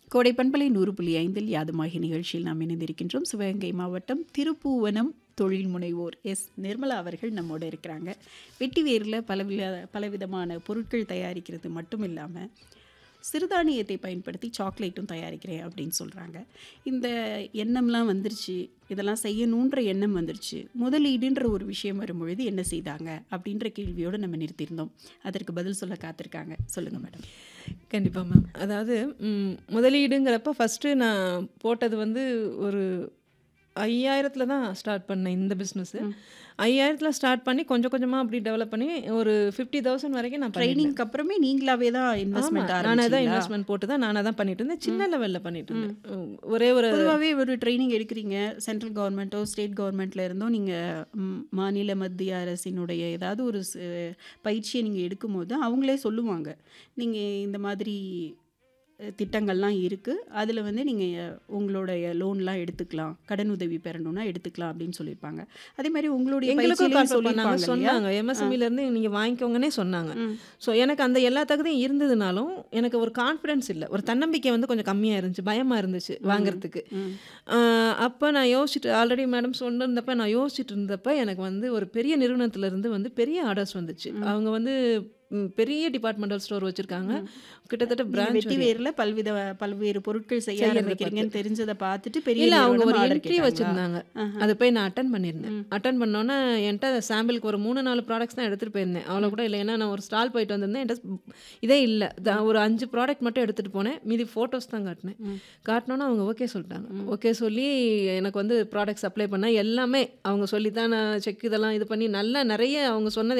கோடை பண்பலை நூறு புள்ளி ஐந்தில் யாதுமாகி நிகழ்ச்சியில் நாம் இணைந்திருக்கின்றோம் சிவகங்கை மாவட்டம் திருப்பூவனம் தொழில் முனைவோர் எஸ் நிர்மலா அவர்கள் நம்மோட இருக்கிறாங்க வெட்டி வேரில் பலவித பலவிதமான பொருட்கள் தயாரிக்கிறது மட்டும் இல்லாமல் சிறுதானியத்தை பயன்படுத்தி சாக்லேட்டும் தயாரிக்கிறேன் அப்படின்னு சொல்கிறாங்க இந்த எண்ணம்லாம் வந்துருச்சு இதெல்லாம் செய்யணுன்ற எண்ணம் வந்துருச்சு முதலீடுன்ற ஒரு விஷயம் வரும்பொழுது என்ன செய்தாங்க அப்படின்ற கேள்வியோடு நம்ம நிறுத்தியிருந்தோம் அதற்கு பதில் சொல்ல காத்திருக்காங்க சொல்லுங்கள் மேடம் கண்டிப்பாக மேம் அதாவது ம், முதலீடுங்கிறப்ப ஃபஸ்ட்டு நான் போட்டது வந்து ஒரு ஐயாயிரத்தில் தான் ஸ்டார்ட் பண்ணேன் இந்த பிஸ்னஸ்ஸு ஐயாயிரத்தில் ஸ்டார்ட் பண்ணி கொஞ்சம் கொஞ்சமாக அப்படி டெவலப் பண்ணி ஒரு ஃபிஃப்டி தௌசண்ட் வரைக்கும் நான் ட்ரைனிங் ட்ரைனிங்க்கு அப்புறமே நீங்களாவே தான் இன்வெஸ்ட்மெண்ட் நானே தான் இன்வெஸ்ட்மெண்ட் போட்டு தான் நானாக தான் பண்ணிட்டு இருந்தேன் சின்ன லெவலில் பண்ணிட்டு இருந்தேன் உம், ஒரே ஒரு பொதுவாகவே ஒரு ட்ரைனிங் எடுக்கிறீங்க சென்ட்ரல் கவர்மெண்ட்டோ ஸ்டேட் கவர்மெண்ட்ல இருந்தோ நீங்கள் மாநில மத்திய அரசினுடைய ஏதாவது ஒரு ச- பயிற்சியை நீங்கள் எடுக்கும்போது அவங்களே சொல்லுவாங்க நீங்கள் இந்த மாதிரி அஹ், திட்டங்கள்லாம் இருக்குது அதில் வந்து நீங்கள் உங்களுடைய லோன்லாம் எடுத்துக்கலாம் கடன் உதவி பெறணும்னா எடுத்துக்கலாம் அப்படின்னு சொல்லியிருப்பாங்க அதே மாதிரி உங்களுடைய எங்களுக்கும் பயிற்சியிலையும் கால் பண்ணாங்க சொல்லியிருப்பாங்க இல்லையா? சொன்னாங்க MSME ல இருந்து நீங்கள் வாங்கிக்கோங்கன்னே சொன்னாங்க ம். ஸோ எனக்கு அந்த எல்லா தகுதியும் இருந்ததுனாலும் எனக்கு ஒரு கான்ஃபிடன்ஸ் இல்லை ஒரு தன்னம்பிக்கை வந்து கொஞ்சம் கம்மியாக இருந்துச்சு பயமாக இருந்துச்சு வாங்குறதுக்கு ம். அப்போ நான் யோசிச்சுட்டு ஆல்ரெடி மேடம் சொன்னிருந்தப்ப நான் யோசிச்சுட்டு இருந்தப்ப எனக்கு வந்து ஒரு பெரிய நிறுவனத்துல இருந்து வந்து பெரிய ஆர்டர்ஸ் வந்துச்சு அவங்க வந்து ம், பெரிய டிபார்ட்மெண்டல் ஸ்டோர் வச்சுருக்காங்க கிட்டத்தட்ட நீங்க பிரான்ச் வெட்டி வேர்ல பல்வித பல்வேறு பொருட்கள் செய்ய செய்யறத ஆரம்பிக்கிறீங்கன்னு தெரிஞ்சதை பார்த்துட்டு பெரிய இல்லை அவங்க நிறுவனம் ஒரு order என்ட்ரி கேட்டாங்களா? வச்சுருந்தாங்க ஆஹா. அது போய் நான் அட்டன் பண்ணியிருந்தேன் அட்டன் பண்ணோன்னே என்கிட்ட சாம்பிளுக்கு ஒரு மூணு நாலு ப்ராடக்ட்ஸ் தான் எடுத்துகிட்டு போயிருந்தேன் அவ்வளோ கூட இல்லை ஏன்னா நான் ஒரு ஸ்டால் போயிட்டு வந்திருந்தேன் என்கிட்ட இதே இல்லை ஒரு அஞ்சு ப்ராடக்ட் மட்டும் எடுத்துகிட்டு போனேன் மீதி ஃபோட்டோஸ் தான் காட்டினேன் காட்டினோன்னே அவங்க ஓகே சொல்லிட்டாங்க ஓகே சொல்லி எனக்கு வந்து ப்ராடக்ட்ஸ் அப்ளை பண்ண எல்லாமே அவங்க சொல்லி தான் நான் செக் இதெல்லாம் இது பண்ணி நல்லா நிறைய அவங்க சொன்னது